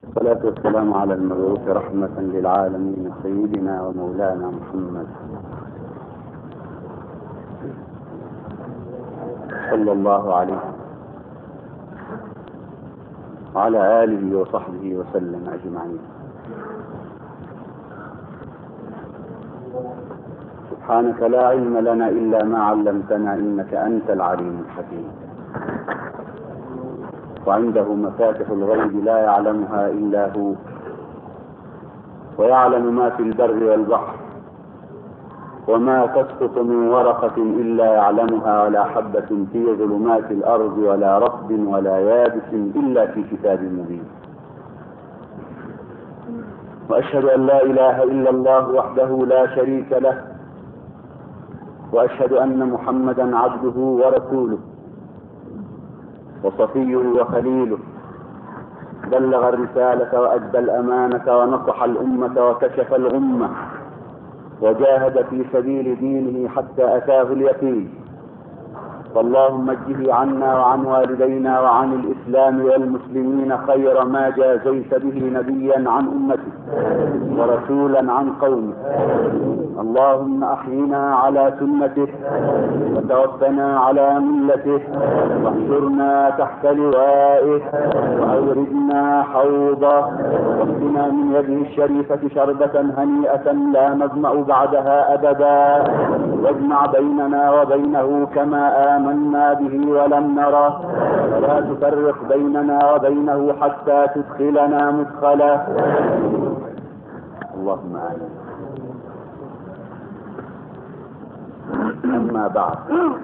والصلاة والسلام على المبعوث رحمة للعالمين سيدنا ومولانا محمد صلى الله عليه وعلى آله وصحبه وسلم أجمعين سبحانك لا علم لنا إلا ما علمتنا إنك أنت العليم الحكيم وعنده مفاتح الغيب لا يعلمها إلا هو ويعلم ما في البر والبحر وما تسقط من ورقة إلا يعلمها ولا حبة في ظلمات الأرض ولا رطب ولا يابس إلا في كتاب مبين وأشهد أن لا إله إلا الله وحده لا شريك له وأشهد أن محمدا عبده ورسوله وصفيه وخليله بلغ الرسالة وأدى الأمانة ونصح الأمة وكشف الغمة وجاهد في سبيل دينه حتى أتاه اليقين فاللهم اجه عنا وعن والدينا وعن الإسلام والمسلمين خير ما جازيت به نبيا عن أمته ورسولا عن قومه اللهم أحينا على سنته وتوفنا على ملته واحشرنا تحت لوائه وأوردنا حوضه واسقنا من يده الشريفة شربة هنيئة لا نظمأ بعدها أبدا واجمع بيننا وبينه كما آمنا به ولم نره ولا تفرق بيننا وبينه حتى تدخلنا مدخله اللهم آمين أما بعد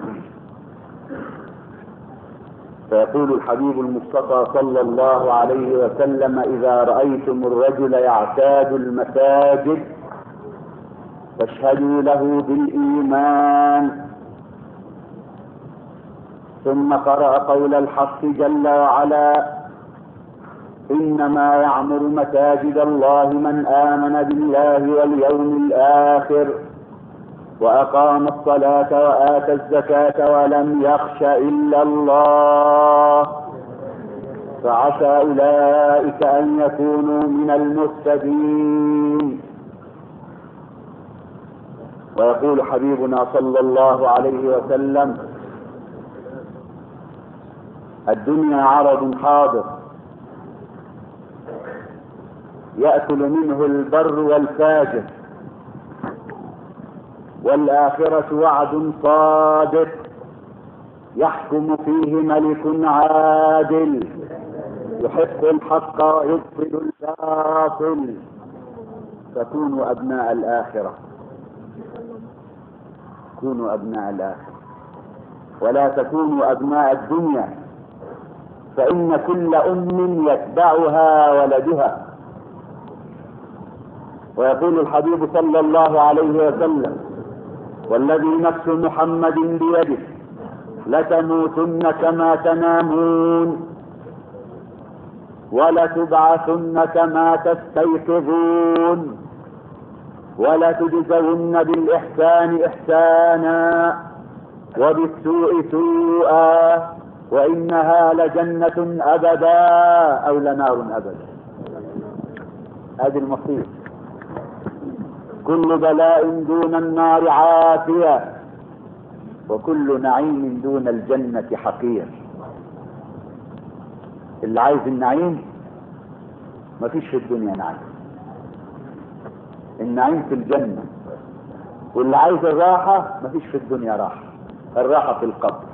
فيقول الحبيب المصطفى صلى الله عليه وسلم إذا رأيتم الرجل يعتاد المساجد فاشهدوا له بالإيمان ثم قرأ قول الحق جل وعلا إنما يعمر مساجد الله من آمن بالله واليوم الآخر وأقام الصلاة وآتى الزكاة ولم يخش إلا الله فعسى أولئك أن يكونوا من المهتدين ويقول حبيبنا صلى الله عليه وسلم الدنيا عرض حاضر يأكل منه البر والفاجر والآخرة وعد صادق يحكم فيه ملك عادل يحق الحق ويبطل الباطل فكونوا أبناء الآخرة كونوا أبناء الآخرة ولا تكونوا أبناء الدنيا فإن كل أم يتبعها ولدها ويقول الحبيب صلى الله عليه وسلم والذي نفس محمد بيده لتموتن كما تنامون ولتبعثن كما تستيقظون ولتجزون بالإحسان إحسانا وبالسوء سوءا وإنها لجنة أبدا أو لنار أبدا هذه المصير كل بلاء دون النار عافية وكل نعيم دون الجنة حقير اللي عايز النعيم مفيش في الدنيا نعيم النعيم في الجنة واللي عايز الراحة مفيش في الدنيا راحة الراحة في القبر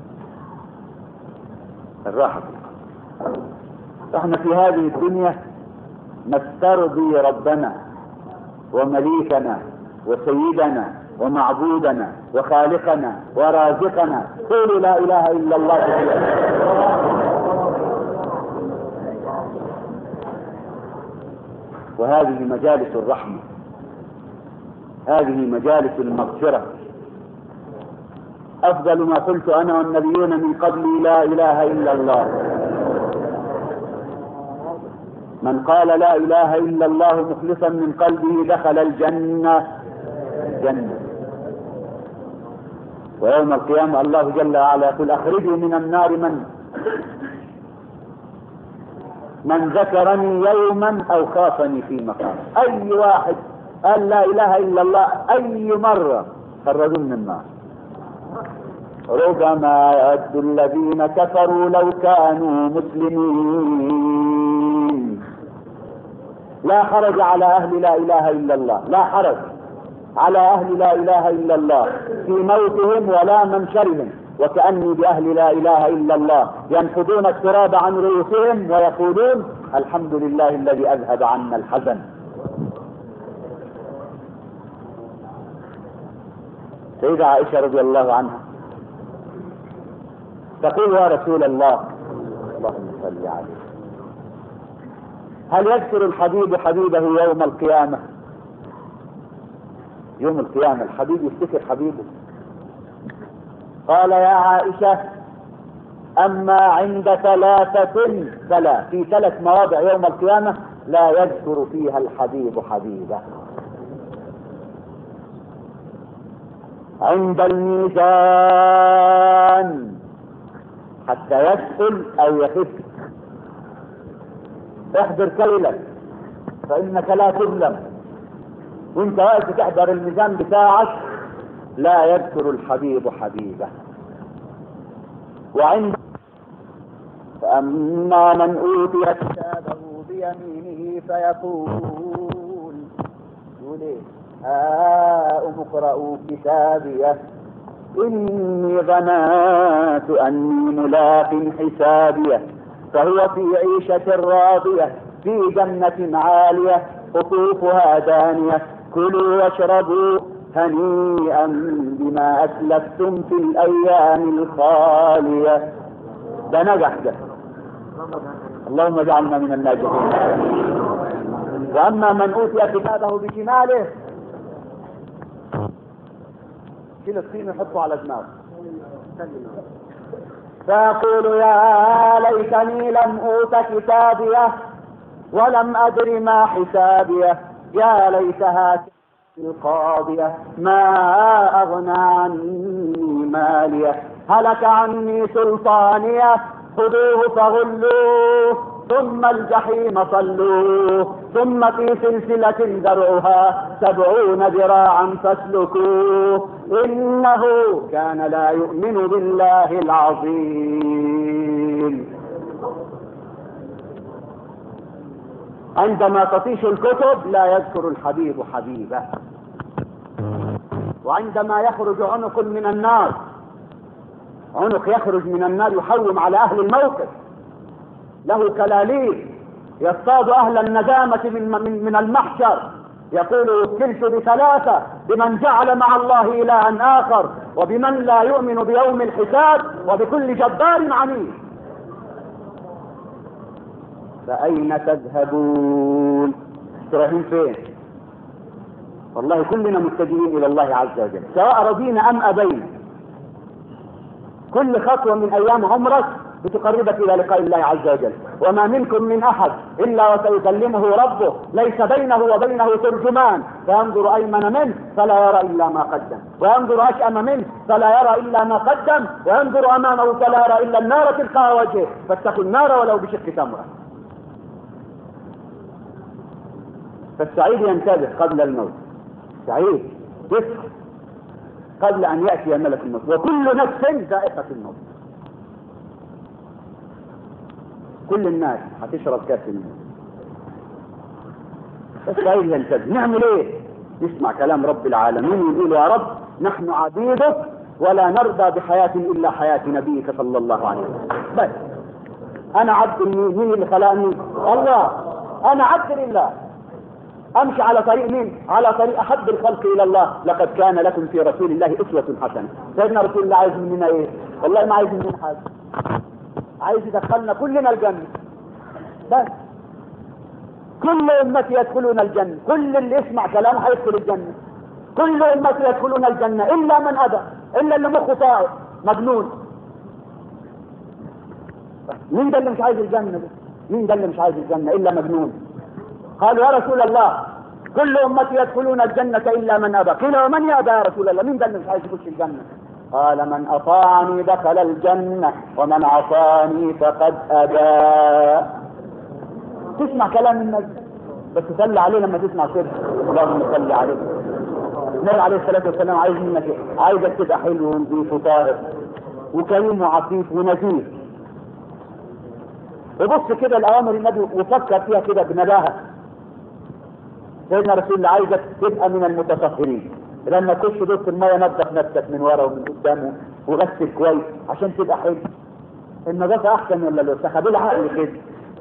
الراحة في القبر فاحنا في هذه الدنيا نسترضي ربنا ومليكنا وسيدنا ومعبودنا وخالقنا ورازقنا قولوا لا اله الا الله وهذه مجالس الرحمه هذه مجالس المغفره افضل ما قلت انا والنبيون من قبلي لا اله الا الله من قال لا اله الا الله مخلصا من قلبه دخل الجنه جنه ويوم القيامه الله جل وعلا يقول اخرجوا من النار من من ذكرني يوما او خافني في مقام اي واحد قال لا اله الا الله اي مرة خرجوا من النار ربما يود الذين كفروا لو كانوا مسلمين لا حرج على اهل لا اله الا الله لا حرج على اهل لا اله الا الله في موتهم ولا منشرهم وكأني بأهل لا إله إلا الله ينفضون التراب عن رؤوسهم ويقولون الحمد لله الذي أذهب عنا الحزن سيدة عائشة رضي الله عنها تقول يا رسول الله اللهم صل عليه هل يذكر الحبيب حبيبه يوم القيامة يوم القيامة الحبيب يفتكر حبيبه قال يا عائشة أما عند ثلاثة فلا في ثلاث مواضع يوم القيامة لا يذكر فيها الحبيب حبيبه عند الميزان حتى يدخل أو يخف احضر كيلك فإنك لا تظلم وانت واقف تحضر الميزان بتاعك لا يذكر الحبيب حبيبه وعند فأما من أوتي كتابه بيمينه فيقول يقول ايه هاؤم اقرءوا كتابيه إني ظننت أني ملاق حسابيه فهو في عيشة راضية في جنة عالية قطوفها دانية كلوا واشربوا هنيئا بما أسلفتم في الأيام الخالية ده نجح ده اللهم اجعلنا من الناجحين وأما من أوتي كتابه بشماله شيل الطين يحطه على دماغه فيقول يا ليتني لم اوت كتابيه ولم ادر ما حسابيه يا ليتها القاضية ما أغنى عني مالية هلك عني سلطانية خذوه فغلوه ثم الجحيم صلوه ثم في سلسلة ذرعها سبعون ذراعا فاسلكوه إنه كان لا يؤمن بالله العظيم عندما تطيش الكتب لا يذكر الحبيب حبيبه وعندما يخرج عنق من النار عنق يخرج من النار يحوم على اهل الموقف له كلاليب يصطاد اهل الندامة من, من, من المحشر يقول وكلت بثلاثة بمن جعل مع الله الها اخر وبمن لا يؤمن بيوم الحساب وبكل جبار عنيد فأين تذهبون رايحين فين والله كلنا متجهين إلى الله عز وجل سواء رضينا أم أبينا كل خطوة من أيام عمرك بتقربك إلى لقاء الله عز وجل وما منكم من أحد إلا وسيكلمه ربه ليس بينه وبينه ترجمان فينظر أيمن منه فلا يرى إلا ما قدم وينظر أشأم منه فلا يرى إلا ما قدم وينظر أمامه فلا يرى إلا النار تلقى وجهه فاتقوا النار ولو بشق تمره فالسعيد ينتبه قبل الموت سعيد يصحى قبل ان ياتي ملك الموت وكل نفس ذائقه الموت كل الناس هتشرب كاس الموت السعيد ينتبه نعمل ايه نسمع كلام رب العالمين ويقول يا رب نحن عبيدك ولا نرضى بحياة إلا حياة نبيك صلى الله عليه وسلم بس أنا عبد مين اللي خلقني الله أنا عبد لله امشي على طريق مين على طريق احب الخلق الى الله لقد كان لكم في رسول الله اسوة حسنة سيدنا رسول الله عايز مننا ايه والله ما عايز مننا حاجة عايز يدخلنا كلنا الجنة بس كل امتي يدخلون الجنة كل اللي يسمع كلام هيدخل الجنة كل امتي يدخلون الجنة الا من ابى الا اللي مخه طائر مجنون مين ده اللي مش عايز الجنة ده مين ده اللي مش عايز الجنة الا مجنون قالوا يا رسول الله كل امتي يدخلون الجنة الا من ابى قيل ومن يابى يا رسول الله مين ده اللي مش عايز يخش الجنة قال من اطاعني دخل الجنة ومن عصاني فقد ابى تسمع كلام النبي بس صلي عليه لما تسمع سر اللهم صل عليه النبي عليه الصلاه والسلام عايز منك ايه؟ عايزك تبقى حلو ونظيف وطاهر وكريم وعفيف ونزيه وبص كده الاوامر النبي وفكر فيها كده بنباهه سيدنا رسول الله عايزك تبقى من المتطهرين لما تخش دوس الميه نظف نفسك من ورا ومن قدام وغسل كويس عشان تبقى حلو النظافه احسن ولا الوسخه خدوا العقل كده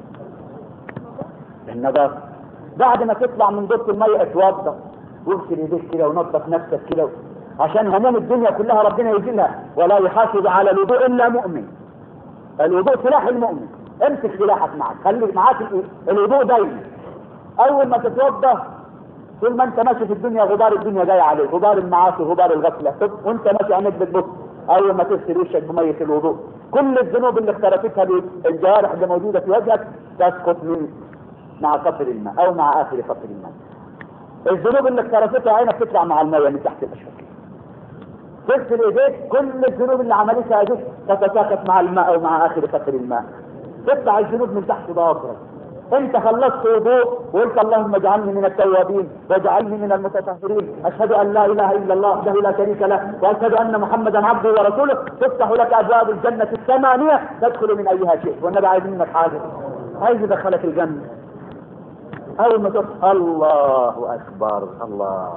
النظافه بعد ما تطلع من دوس الميه اتوضى واغسل ايديك كده ونظف نفسك كده عشان هموم الدنيا كلها ربنا يزيلها ولا يحاسب على الوضوء الا مؤمن الوضوء سلاح المؤمن امسك سلاحك معك خلي معاك الوضوء دايما اول ما تتوضى طول ما انت ماشي في الدنيا غبار الدنيا جاي عليك غبار المعاصي غبار الغفله وانت ماشي عينك بتبص اول ما تغسل وشك بميه الوضوء كل الذنوب اللي اختلفتها الجوارح اللي موجوده في وجهك تسقط من مع قطر الماء او مع اخر قطر الماء الذنوب اللي اختلفتها عينك تطلع مع الميه من تحت الاشواك تغسل ايديك كل الذنوب اللي عملتها ايديك تتساقط مع الماء او مع اخر قطر الماء تطلع الذنوب من تحت ضوافرك انت خلصت وضوء وقلت اللهم اجعلني من التوابين واجعلني من المتطهرين اشهد ان لا اله الا الله وحده لا شريك له واشهد ان محمدا عبده ورسوله تفتح لك ابواب الجنه الثمانيه تدخل من ايها شئت والنبي عايز منك حاجه عايز يدخلك الجنه اول ما تقول الله اكبر الله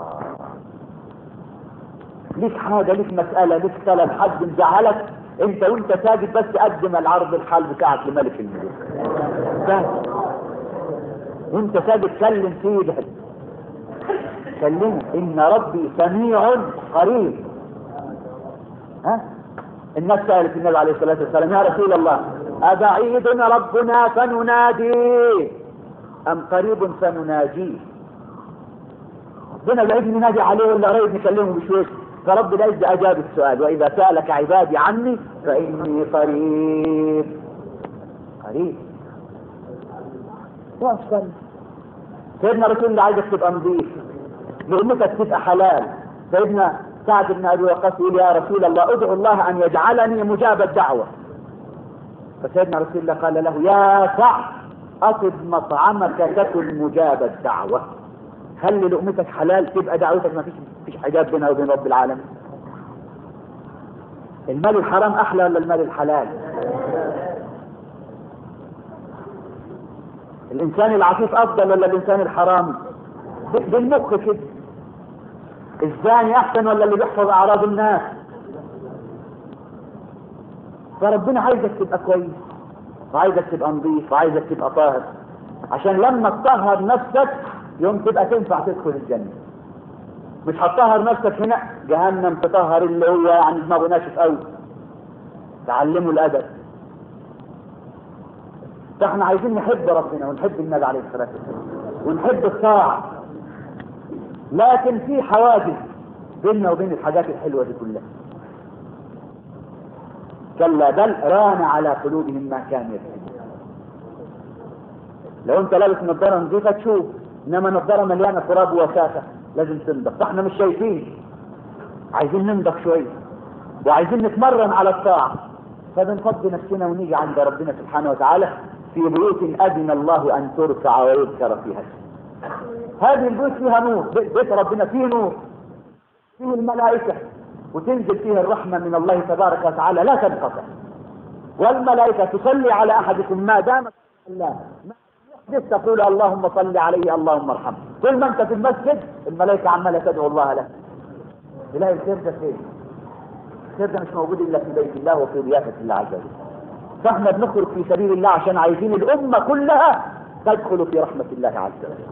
ليك حاجه ليك مساله ليك طلب حد مزعلك انت وانت ساجد بس قدم العرض الحال بتاعك لملك الملوك بس وانت ساجد كلم سيدك كلمه ان ربي سميع قريب ها الناس سألت النبي عليه الصلاة والسلام يا رسول الله أبعيد ربنا فنناديه أم قريب فنناجيه ربنا بعيد ننادي عليه ولا قريب نكلمه بشويش فرب العزة أجاب السؤال وإذا سألك عبادي عني فإني قريب قريب واصل سيدنا رسول الله عايزك تبقى نظيف لأمتك تبقى حلال سيدنا سعد بن أبي وقاص يقول يا رسول الله ادعو الله أن يجعلني مجاب الدعوة فسيدنا رسول الله قال له يا سعد أطب مطعمك تكن مجاب الدعوة خلي لقمتك حلال تبقى دعوتك ما فيش فيش حجاب بينها وبين رب العالمين المال الحرام احلى ولا المال الحلال الانسان العفيف افضل ولا الانسان الحرام بالمخ كده الزاني احسن ولا اللي بيحفظ اعراض الناس فربنا عايزك تبقى كويس وعايزك تبقى نظيف وعايزك تبقى طاهر عشان لما تطهر نفسك يوم تبقى تنفع تدخل الجنة مش هتطهر نفسك هنا جهنم تطهر اللي هو يعني دماغه ناشف قوي تعلمه الادب فاحنا عايزين نحب ربنا ونحب النبي عليه الصلاه والسلام ونحب الطاعه لكن في حواجز بيننا وبين الحاجات الحلوه دي كلها كلا بل ران على قلوبهم ما كانوا يكسبون لو انت لابس نظاره نظيفه تشوف انما نظاره مليانه تراب ووساخه لازم تنضف فاحنا مش شايفين عايزين ننضف شويه وعايزين نتمرن على الطاعه فبنفضي نفسنا ونيجي عند ربنا سبحانه وتعالى في بيوت اذن الله ان ترفع ويذكر فيها هذه البيوت فيها نور بيت ربنا فيه نور فيه الملائكه وتنزل فيه الرحمه من الله تبارك وتعالى لا تنقطع والملائكه تصلي على احدكم ما دامت الله لسه تقول اللهم صل عليه اللهم ارحمه كل ما انت في المسجد الملائكه عماله تدعو الله لك تلاقي الخير ده فين؟ الخير ده مش موجود الا في بيت الله وفي ضيافه الله عز وجل فاحنا بنخرج في سبيل الله عشان عايزين الامه كلها تدخل في رحمه الله عز وجل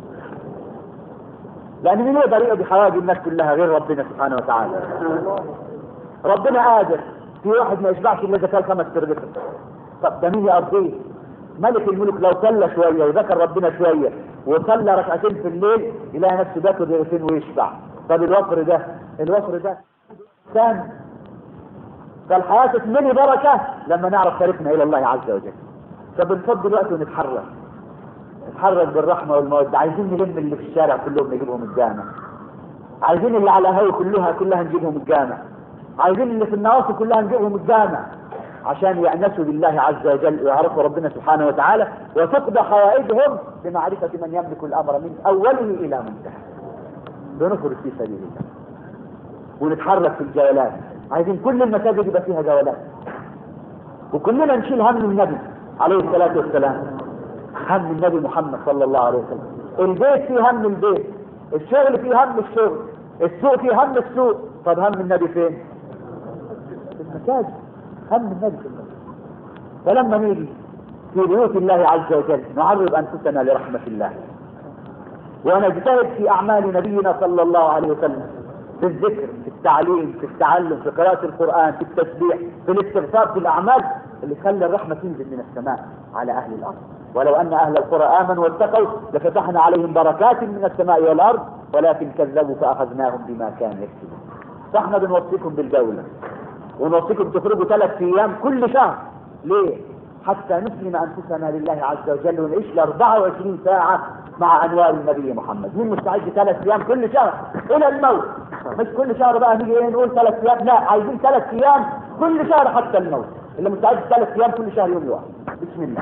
لان مين يقدر يقضي حوائج الناس كلها غير ربنا سبحانه وتعالى ربنا قادر في واحد ما يشبعش الا اذا كان خمس ترغيفه طب ده مين يقضيه ملك الملك لو صلى شويه وذكر ربنا شويه وصلى ركعتين في الليل يلاقي نفسه بياكل رغيفين ويشبع طب الوفر ده الوفر ده ثاني فالحياه تتملي بركه لما نعرف طريقنا الى الله عز وجل فبنفضي الوقت ونتحرك نتحرك بالرحمه والموده عايزين نلم اللي في الشارع كلهم نجيبهم الجامع عايزين اللي على هوي كلها كلها نجيبهم الجامع عايزين اللي في النواصي كلها نجيبهم الجامع عشان يأنسوا بالله عز وجل ويعرفوا ربنا سبحانه وتعالى وتقضى حوائجهم بمعرفة من يملك الأمر من أوله إلى منتهى بنخرج في سبيل الله ونتحرك في الجولات عايزين كل المساجد يبقى فيها جولات وكلنا نشيل هم النبي عليه الصلاة والسلام هم النبي محمد صلى الله عليه وسلم البيت فيه هم البيت الشغل فيه هم الشغل السوق فيه هم السوق طب هم النبي فين في المساجد هم النبي في المساجد فلما نيجي في بيوت الله عز وجل نعرض انفسنا لرحمة الله ونجتهد في اعمال نبينا صلى الله عليه وسلم في الذكر في التعليم في التعلم في قراءة القرآن في التسبيح في الاستغفار في الأعمال اللي خلى الرحمة تنزل من السماء على أهل الأرض ولو أن أهل القرى آمنوا واتقوا لفتحنا عليهم بركات من السماء والأرض ولكن كذبوا فأخذناهم بما كانوا يكسبون فاحنا بنوصيكم بالجولة ونوصيكم تخرجوا ثلاث أيام كل شهر ليه؟ حتى نسلم أنفسنا لله عز وجل ونعيش ل 24 ساعة مع أنوار النبي محمد مين مستعد ثلاث أيام كل شهر إلى الموت مش كل شهر بقى نيجي ايه نقول ثلاث أيام لا عايزين ثلاث أيام كل شهر حتى الموت اللي مستعد ثلاث أيام كل شهر يوم واحد بسم الله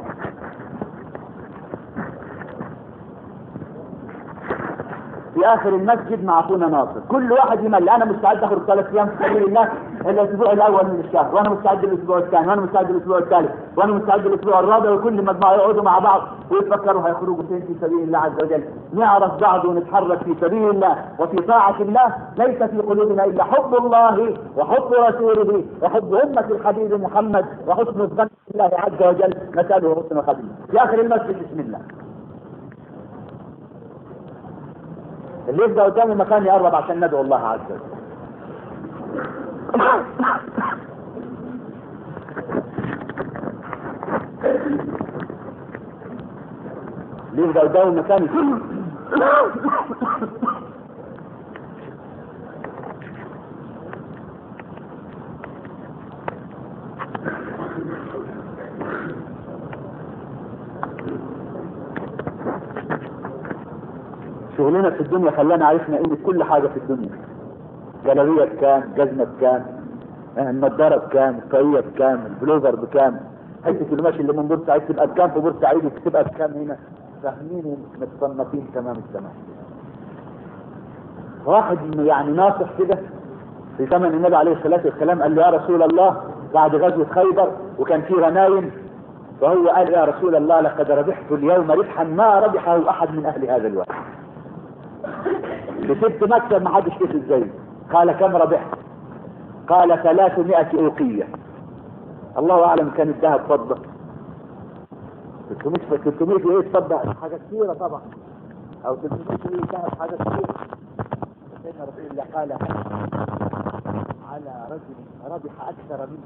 في اخر المسجد مع اخونا ناصر كل واحد يمل انا مستعد اخرج ثلاث ايام في سبيل الله الاسبوع الاول من الشهر وانا مستعد الاسبوع الثاني وانا مستعد الاسبوع الثالث وانا مستعد الاسبوع الرابع وكل مجموعه يقعدوا مع بعض ويتفكروا هيخرجوا فين في سبيل الله عز وجل نعرف بعض ونتحرك في سبيل الله وفي طاعه الله ليس في قلوبنا الا حب الله وحب رسوله وحب امه الحبيب محمد وحسن الظن بالله عز وجل نساله حسن الخبير في اخر المسجد بسم الله اللي يبدا قدام المكان يقرب عشان ندعو الله عز وجل اللي يبدا قدام المكان شغلنا في الدنيا خلانا عرفنا قيمة كل حاجة في الدنيا جلابية بكام جزمة بكام النضارة بكام الطاقية بكام البلوفر بكام حتة القماش اللي من بورسعيد تبقى بكام في بورسعيد وتبقى بكام هنا فاهمين متصنفين تمام التمام واحد يعني ناصح كده في زمن النبي عليه الصلاة والسلام قال له يا رسول الله بعد غزوة خيبر وكان في غنايم فهو قال يا رسول الله لقد ربحت اليوم ربحا ما ربحه احد من اهل هذا الوقت كسبت مكسب ما حدش كسب زيه قال كم ربحت قال 300 اوقية الله اعلم كان الذهب فضة 300 300 ايه فضة حاجة كثيرة طبعا او 300 ايه ذهب حاجة كثيرة سيدنا رسول الله قال على رجل ربح اكثر منه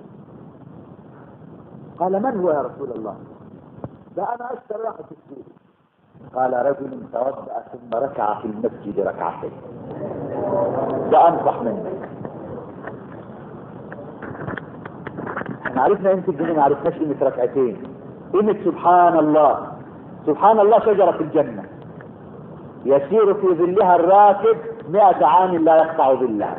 قال من هو يا رسول الله ده انا اشتر واحد في السوق قال رجل توضأ ثم ركع في المسجد ركعتين ده انصح منك احنا عرفنا قيمة الجنيه ما عرفناش قيمة ركعتين قيمة سبحان الله سبحان الله شجرة في الجنة يسير في ظلها الراكب مئة عام لا يقطع ظلها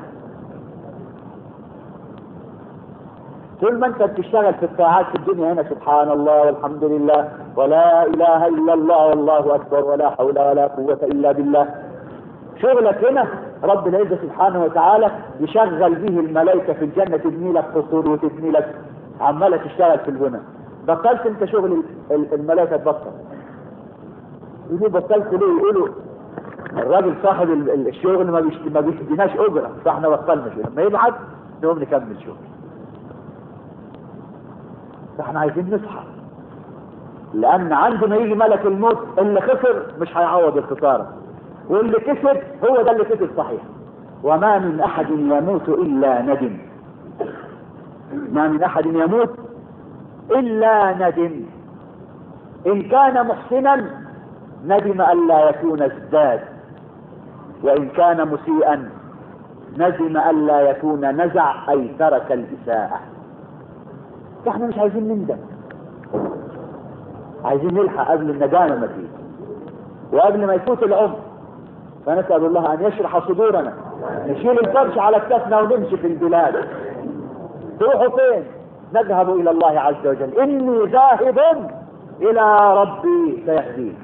طول ما انت بتشتغل في الطاعات في الدنيا هنا سبحان الله والحمد لله ولا اله الا الله والله اكبر ولا حول ولا قوة الا بالله شغلك هنا رب العزة سبحانه وتعالى يشغل به الملائكة في الجنة تبني لك قصور وتبني لك عمالة تشتغل في البنى بطلت انت شغل الملائكة تبطل يقولوا بطلت ليه يقولوا الراجل صاحب الشغل ما بيش ما بيديناش اجره فاحنا بطلنا شغل لما يبعت نقوم نكمل شغل فاحنا عايزين نصحى لان عندما يجي ملك الموت اللي خسر مش هيعوض الخساره واللي كسب هو ده اللي كسب صحيح وما من احد يموت الا ندم ما من احد يموت الا ندم ان كان محسنا ندم الا يكون ازداد وان كان مسيئا ندم الا يكون نزع اي ترك الاساءه فاحنا مش عايزين نندم عايزين نلحق قبل الندامة ما تيجي وقبل ما يفوت العمر فنسأل الله أن يشرح صدورنا نشيل الفرش على كتافنا ونمشي في البلاد تروحوا فين؟ نذهب الى الله عز وجل اني ذاهب الى ربي سيهدين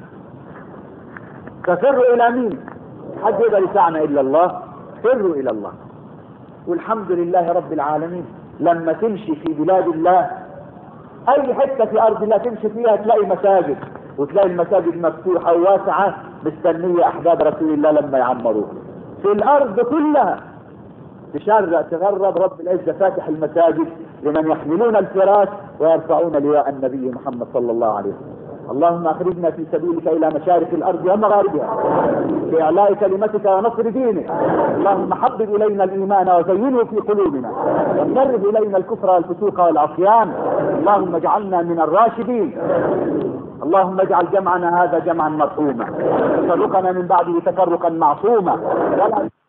ففروا الى مين حد يقدر يسعنا الا الله فروا الى الله والحمد لله رب العالمين لما تمشي في بلاد الله اي حته في ارض الله تمشي فيها تلاقي مساجد وتلاقي المساجد مفتوحه وواسعه مستنيه احباب رسول الله لما يعمروها في الارض كلها تشرق تغرب رب العزه فاتح المساجد لمن يحملون الفراش ويرفعون لواء النبي محمد صلى الله عليه وسلم اللهم اخرجنا في سبيلك الى مشارق الارض ومغاربها باعلاء كلمتك ونصر دينك اللهم حبب الينا الايمان وزينه في قلوبنا وكره الينا الكفر والفسوق والعصيان اللهم اجعلنا من الراشدين اللهم اجعل جمعنا هذا جمعا مرحوما وتفرقنا من بعده تفرقا معصوما ولا